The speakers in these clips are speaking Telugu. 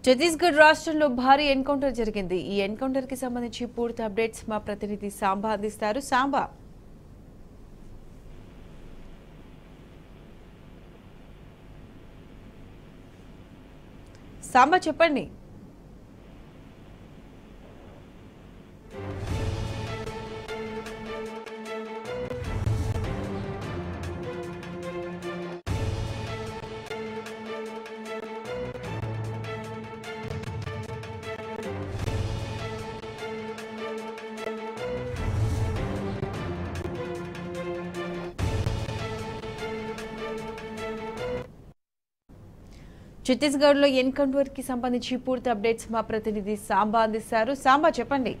ఛత్తీస్గఢ్ రాష్ట్రంలో భారీ ఎన్కౌంటర్ జరిగింది ఈ ఎన్కౌంటర్ కి సంబంధించి పూర్తి అప్డేట్స్ మా ప్రతినిధి సాంబా అందిస్తారు సాంబా సాంబా చెప్పండి ఛత్తీస్గఢ్ లో ఎన్కౌంటర్ కి సంబంధించి పూర్తి అప్డేట్స్ మా ప్రతినిధి సాంబా అందిస్తారు సాంబా చెప్పండి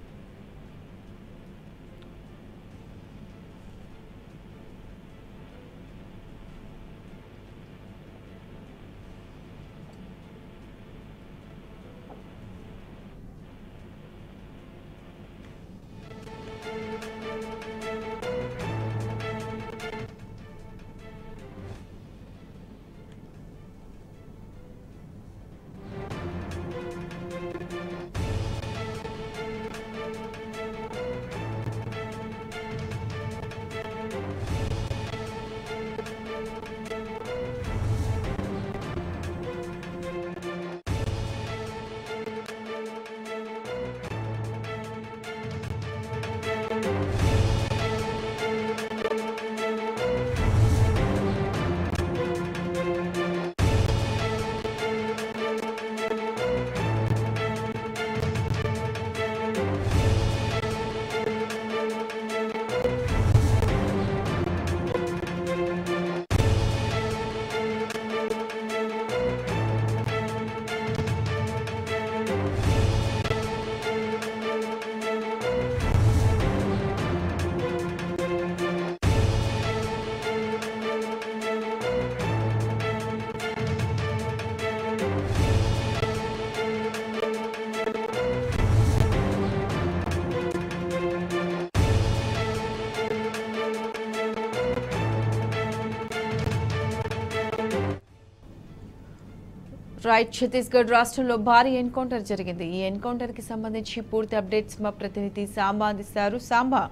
రైట్ ఛత్తీస్గఢ్ రాష్ట్రంలో భారీ ఎన్కౌంటర్ జరిగింది ఈ ఎన్కౌంటర్ కి సంబంధించి పూర్తి అప్డేట్స్ మా ప్రతినిధి సాంబా అందిస్తారు సాంబా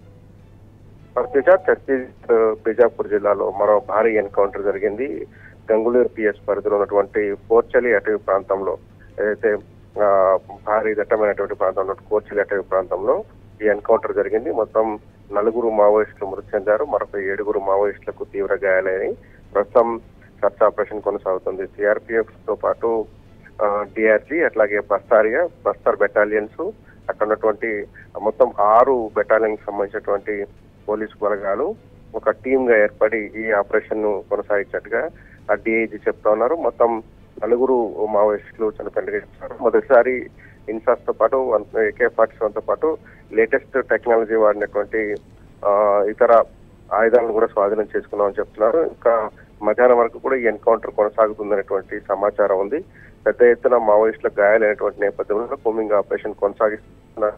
ప్రత్యేక ఛత్తీస్గఢ్ బీజాపూర్ జిల్లాలో మరో భారీ ఎన్కౌంటర్ జరిగింది గంగులూరు పిఎస్ పరిధిలో ఉన్నటువంటి పోర్చలి అటవీ ప్రాంతంలో ఏదైతే ఆ, భారీ దట్టమైనటువంటి ప్రాంతంలో కోర్చలి అటవీ ప్రాంతంలో ఈ ఎన్కౌంటర్ జరిగింది మొత్తం నలుగురు మావోయిస్టులు మృతి చెందారు మరొక ఏడుగురు మావోయిస్టులకు తీవ్ర గాయాలైనవి ప్రస్తుతం సర్చ్ ఆపరేషన్ కొనసాగుతుంది సిఆర్పిఎఫ్ తో పాటు డిఆర్జీ అట్లాగే బస్తారియా బస్తర్ బెటాలియన్స్ అక్కడ ఉన్నటువంటి మొత్తం ఆరు బెటాలియన్ సంబంధించినటువంటి పోలీసు బలగాలు ఒక టీమ్ గా ఏర్పడి ఈ ఆపరేషన్ ను కొనసాగించినట్టుగా ఆ డిఐజీ చెప్తా ఉన్నారు మొత్తం నలుగురు మావోయిస్టులు చనిపోయినట్టుగా చెప్తున్నారు మొదటిసారి ఇన్సాస్ తో పాటు ఏకే ఫార్టీ సెవెన్ తో పాటు లేటెస్ట్ టెక్నాలజీ వాడినటువంటి ఆ, ఇతర ఆయుధాలను కూడా స్వాధీనం చేసుకున్నామని చెప్తున్నారు ఇంకా మధ్యాహ్నం వరకు కూడా ఈ ఎన్కౌంటర్ కొనసాగుతుందనేటువంటి సమాచారం ఉంది పెద్ద ఎత్తున మావోయిస్టులకు గాయాలైనటువంటి నేపథ్యంలో కోమింగ్ ఆపరేషన్ కొనసాగిస్తున్న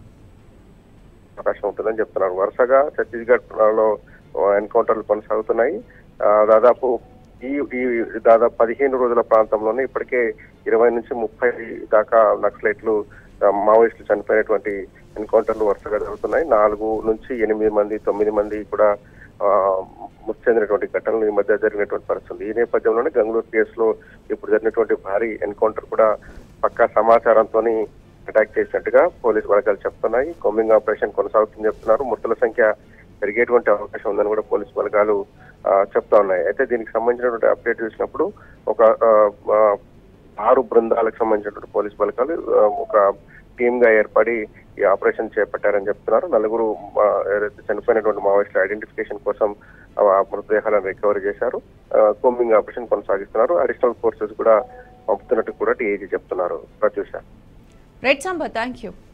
అవకాశం ఉంటుందని చెప్తున్నారు వరుసగా ఛత్తీస్గఢ్ లో ఎన్కౌంటర్లు కొనసాగుతున్నాయి ఆ, దాదాపు ఈ ఈ దాదాపు పదిహేను రోజుల ప్రాంతంలోనే ఇప్పటికే ఇరవై నుంచి ముప్పై దాకా నక్సలైట్లు ఆ, మావోయిస్టులు చనిపోయినటువంటి ఎన్కౌంటర్లు వరుసగా జరుగుతున్నాయి నాలుగు నుంచి ఎనిమిది మంది తొమ్మిది మంది కూడా ఆ, మృతి చెందినటువంటి ఘటనలు ఈ మధ్య జరిగినటువంటి పరిస్థితి ఉంది. ఈ నేపథ్యంలోనే గంగళూరు పిఎస్ లో ఇప్పుడు జరిగినటువంటి భారీ ఎన్కౌంటర్ కూడా పక్కా సమాచారంతో అటాక్ చేసినట్టుగా పోలీసు వర్గాలు చెప్తున్నాయి కొమ్మింగ్ ఆపరేషన్ కొనసాగుతుందని చెప్తున్నారు మృతుల సంఖ్య పెరిగేటువంటి అవకాశం ఉందని కూడా పోలీసు వర్గాలు ఆ, చెప్తా ఉన్నాయి అయితే దీనికి సంబంధించినటువంటి అప్డేట్ చూసినప్పుడు ఒక ఆ, ఆ, ఆరు బృందాలకు సంబంధించినటువంటి పోలీసు బలగాలు ఆ, ఒక టీమ్ గా ఏర్పడి ఈ ఆపరేషన్ చేపట్టారని చెప్తున్నారు నలుగురు ఆ, ఏదైతే చనిపోయినటువంటి మావోయిస్టుల ఐడెంటిఫికేషన్ కోసం ఆ మృతదేహాలను రికవరీ చేశారు కోమింగ్ ఆపరేషన్ కొనసాగిస్తున్నారు అడిషనల్ ఫోర్సెస్ కూడా పంపుతున్నట్టు కూడా టీఏజీ చెప్తున్నారు Pratyusha right Samba thank you